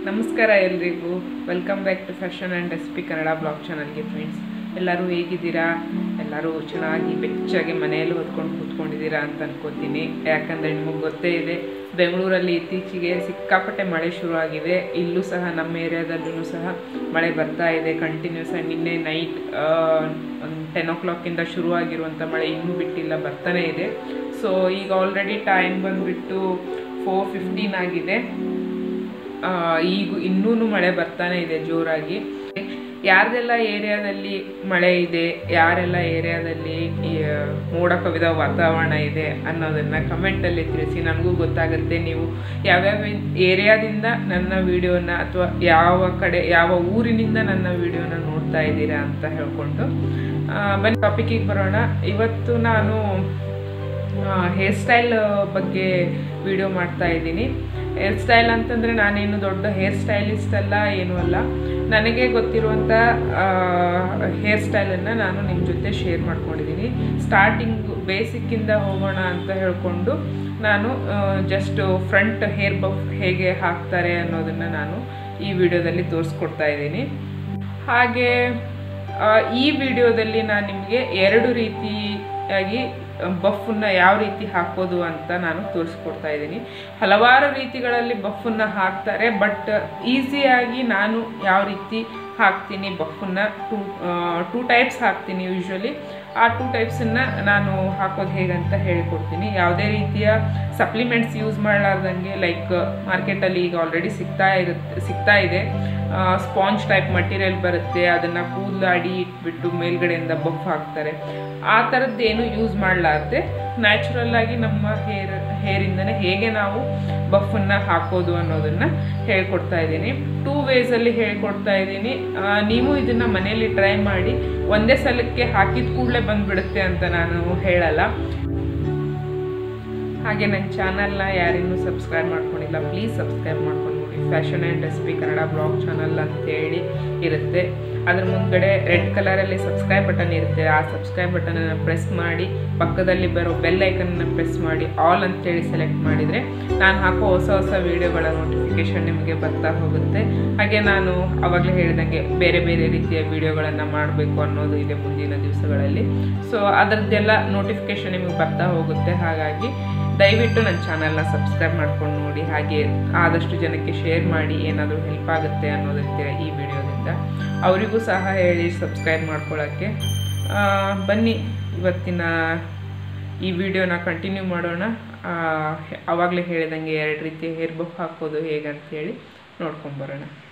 ನಮಸ್ಕಾರ ಎಲ್ರಿಗೂ welcome back to fashion and recipe Kannada vlog ಚಾನಲ್ಗೆ ಫ್ರೆಂಡ್ಸ್ ಎಲ್ಲರೂ ಹೇಗಿದ್ದೀರಾ ಎಲ್ಲರೂ ಚೆನ್ನಾಗಿ ಬೆಚ್ಚಾಗಿ ಮನೆಯಲ್ಲಿ ಹೊತ್ಕೊಂಡು ಕೂತ್ಕೊಂಡಿದ್ದೀರಾ ಅಂತ ಅನ್ಕೋತೀನಿ ಯಾಕಂದರೆ ನಿಮಗೆ ಗೊತ್ತೇ ಇದೆ ಬೆಂಗಳೂರಲ್ಲಿ ಇತ್ತೀಚೆಗೆ ಸಿಕ್ಕಾಪಟ್ಟೆ ಮಳೆ ಶುರುವಾಗಿದೆ ಇಲ್ಲೂ ಸಹ ನಮ್ಮ ಏರಿಯಾದಲ್ಲೂ ಸಹ ಮಳೆ ಬರ್ತಾ ಇದೆ ಕಂಟಿನ್ಯೂಸ್ ಆಗಿ ನಿನ್ನೆ ನೈಟ್ ಒಂದು ಟೆನ್ ಓ ಕ್ಲಾಕಿಂದ ಶುರುವಾಗಿರುವಂಥ ಮಳೆ ಇನ್ನೂ ಬಿಟ್ಟಿಲ್ಲ ಬರ್ತಾನೆ ಇದೆ ಸೊ ಈಗ ಆಲ್ರೆಡಿ ಟೈಮ್ ಬಂದುಬಿಟ್ಟು ಫೋರ್ ಫಿಫ್ಟೀನ್ ಆಗಿದೆ ಆ, ಈಗ ಇನ್ನೂ ಮಳೆ ಬರ್ತಾನೆ ಇದೆ ಜೋರಾಗಿ ಯಾರ್ದೆಲ್ಲ ಏರಿಯಾದಲ್ಲಿ ಮಳೆ ಇದೆ ಯಾರೆಲ್ಲ ಏರಿಯಾದಲ್ಲಿ ಈ, ಮೋಡ ಕವಿದ ವಾತಾವರಣ ಇದೆ ಅನ್ನೋದನ್ನ ಕಮೆಂಟಲ್ಲಿ ತಿಳಿಸಿ ನನಗೂ ಗೊತ್ತಾಗುತ್ತೆ ನೀವು ಯಾವ್ಯಾವ ಏರಿಯಾದಿಂದ ನನ್ನ ವಿಡಿಯೋನ ಅಥವಾ ಯಾವ ಕಡೆ ಯಾವ ಊರಿನಿಂದ ನನ್ನ ವಿಡಿಯೋನ ನೋಡ್ತಾ ಇದ್ದೀರಾ ಅಂತ ಹೇಳ್ಕೊಂಡು ಆ, ಬನ್ನಿ ಟಾಪಿಕಿಗೆ ಬರೋಣ ಇವತ್ತು ನಾನು ಹೇರ್ ಸ್ಟೈಲ್ ಬಗ್ಗೆ ವಿಡಿಯೋ ಮಾಡ್ತಾ ಇದ್ದೀನಿ ಹೇರ್ ಸ್ಟೈಲ್ ಅಂತಂದರೆ ನಾನೇನು ದೊಡ್ಡ ಹೇರ್ ಸ್ಟೈಲಿಸ್ಟ್ ಅಲ್ಲ ಏನೂ ಅಲ್ಲ ನನಗೆ ಗೊತ್ತಿರುವಂಥ ಹೇರ್ ಸ್ಟೈಲನ್ನು ನಾನು ನಿಮ್ಮ ಜೊತೆ ಶೇರ್ ಮಾಡ್ಕೊಂಡಿದ್ದೀನಿ ಸ್ಟಾರ್ಟಿಂಗ್ ಬೇಸಿಕ್ಕಿಂದ ಹೋಗೋಣ ಅಂತ ಹೇಳ್ಕೊಂಡು ನಾನು ಜಸ್ಟ್ ಫ್ರಂಟ್ ಹೇರ್ ಬಫ್ ಹೇಗೆ ಹಾಕ್ತಾರೆ ಅನ್ನೋದನ್ನು ನಾನು ಈ ವಿಡಿಯೋದಲ್ಲಿ ತೋರಿಸ್ಕೊಡ್ತಾ ಇದ್ದೀನಿ ಹಾಗೆ ಆ, ಈ ವಿಡಿಯೋದಲ್ಲಿ ನಾನು ನಿಮಗೆ ಎರಡು ರೀತಿಯಾಗಿ ಬಫನ್ನ ಯಾವ ರೀತಿ ಹಾಕೋದು ಅಂತ ನಾನು ತೋರಿಸ್ಕೊಡ್ತಾ ಇದ್ದೀನಿ ಹಲವಾರು ರೀತಿಗಳಲ್ಲಿ ಬಫನ್ನ ಹಾಕ್ತಾರೆ ಬಟ್ ಈಸಿಯಾಗಿ ನಾನು ಯಾವ ರೀತಿ ಹಾಕ್ತೀನಿ ಬಫನ್ನ ಟೂ ಟೂ ಟೈಪ್ಸ್ ಹಾಕ್ತೀನಿ ಯೂಶ್ವಲಿ ಆ ಟೂ ಟೈಪ್ಸನ್ನು ನಾನು ಹಾಕೋದು ಹೇಗಂತ ಹೇಳಿಕೊಡ್ತೀನಿ ಯಾವುದೇ ರೀತಿಯ ಸಪ್ಲಿಮೆಂಟ್ಸ್ ಯೂಸ್ ಮಾಡಲಾರ್ದಂಗೆ ಲೈಕ್ ಮಾರ್ಕೆಟಲ್ಲಿ ಈಗ ಆಲ್ರೆಡಿ ಸಿಗ್ತಾ ಇರುತ್ತೆ ಸಿಗ್ತಾ ಇದೆ ಸ್ಪಾಂಜ್ ಟೈಪ್ ಮಟೀರಿಯಲ್ ಬರುತ್ತೆ ಅದನ್ನು ಕೂದಲು ಅಡಿ ಇಟ್ಬಿಟ್ಟು ಮೇಲ್ಗಡೆಯಿಂದ ಬಫ್ ಹಾಕ್ತಾರೆ ಆ ಥರದ್ದೇನು ಯೂಸ್ ಮಾಡಲಾರ್ದೆ ನ್ಯಾಚುರಲ್ ಆಗಿ ನಮ್ಮ ಹೇರ್ ಹೇರಿಂದನೇ ಹೇಗೆ ನಾವು ಬಫನ್ನು ಹಾಕೋದು ಅನ್ನೋದನ್ನು ಹೇಳ್ಕೊಡ್ತಾ ಇದ್ದೀನಿ ಟೂ ವೇಸಲ್ಲಿ ಹೇಳ್ಕೊಡ್ತಾ ಇದ್ದೀನಿ ಆ, ನೀವು ಇದನ್ನು ಮನೆಯಲ್ಲಿ ಟ್ರೈ ಮಾಡಿ ಒಂದೇ ಸಲಕ್ಕೆ ಹಾಕಿದ ಕೂಡಲೇ ಬಂದ್ಬಿಡುತ್ತೆ ಅಂತ ನಾನು ಹೇಳಲ್ಲ ಹಾಗೆ ನನ್ನ ಚಾನಲ್ನ ಯಾರಿನ್ನೂ ಸಬ್ಸ್ಕ್ರೈಬ್ ಮಾಡ್ಕೊಂಡಿಲ್ಲ ಪ್ಲೀಸ್ ಸಬ್ಸ್ಕ್ರೈಬ್ ಮಾಡ್ಕೊಂಡು ನೋಡಿ fashion and recipe Kannada vlog channel ಅಂತೇಳಿ ಇರುತ್ತೆ ಅದ್ರ ಮುಂದ್ಗಡೆ ರೆಡ್ ಕಲರಲ್ಲಿ ಸಬ್ಸ್ಕ್ರೈಬ್ ಬಟನ್ ಇರುತ್ತೆ ಆ ಸಬ್ಸ್ಕ್ರೈಬ್ ಬಟನನ್ನು ಪ್ರೆಸ್ ಮಾಡಿ ಪಕ್ಕದಲ್ಲಿ ಬರೋ ಬೆಲ್ ಐಕನ್ನ ಪ್ರೆಸ್ ಮಾಡಿ ಆಲ್ ಅಂತೇಳಿ ಸೆಲೆಕ್ಟ್ ಮಾಡಿದರೆ ನಾನು ಹಾಕೋ ಹೊಸ ಹೊಸ ವೀಡಿಯೋಗಳ ನೋಟಿಫಿಕೇಷನ್ ನಿಮಗೆ ಬರ್ತಾ ಹೋಗುತ್ತೆ ಹಾಗೆ ನಾನು ಅವಾಗಲೇ ಹೇಳಿದಂಗೆ ಬೇರೆ ಬೇರೆ ರೀತಿಯ ವೀಡಿಯೋಗಳನ್ನು ಮಾಡಬೇಕು ಅನ್ನೋದು ಇದೆ ಮುಂದಿನ ದಿವಸಗಳಲ್ಲಿ ಸೊ ಅದರದ್ದೆಲ್ಲ ನೋಟಿಫಿಕೇಷನ್ ನಿಮಗೆ ಬರ್ತಾ ಹೋಗುತ್ತೆ ಹಾಗಾಗಿ ದಯವಿಟ್ಟು ನನ್ನ ಚಾನಲ್ನ ಸಬ್ಸ್ಕ್ರೈಬ್ ಮಾಡ್ಕೊಂಡು ನೋಡಿ ಹಾಗೆ ಆದಷ್ಟು ಜನಕ್ಕೆ ಶೇರ್ ಮಾಡಿ ಏನಾದರೂ ಹೆಲ್ಪ್ ಆಗುತ್ತೆ ಅನ್ನೋದಿರ್ತೀರ ಈ ವಿಡಿಯೋದಿಂದ ಅವರಿಗೂ ಸಹ ಹೇಳಿ ಸಬ್ಸ್ಕ್ರೈಬ್ ಮಾಡ್ಕೊಳ್ಳೋಕ್ಕೆ ಆ, ಬನ್ನಿ ಇವತ್ತಿನ ಈ ವಿಡಿಯೋನ ಕಂಟಿನ್ಯೂ ಮಾಡೋಣ ಆವಾಗಲೇ ಹೇಳಿದಂಗೆ ಎರಡು ರೀತಿಯ ಹೇರ್ ಬಫ್ ಹಾಕೋದು ಹೇಗಂತ ಹೇಳಿ ನೋಡ್ಕೊಂಬರೋಣ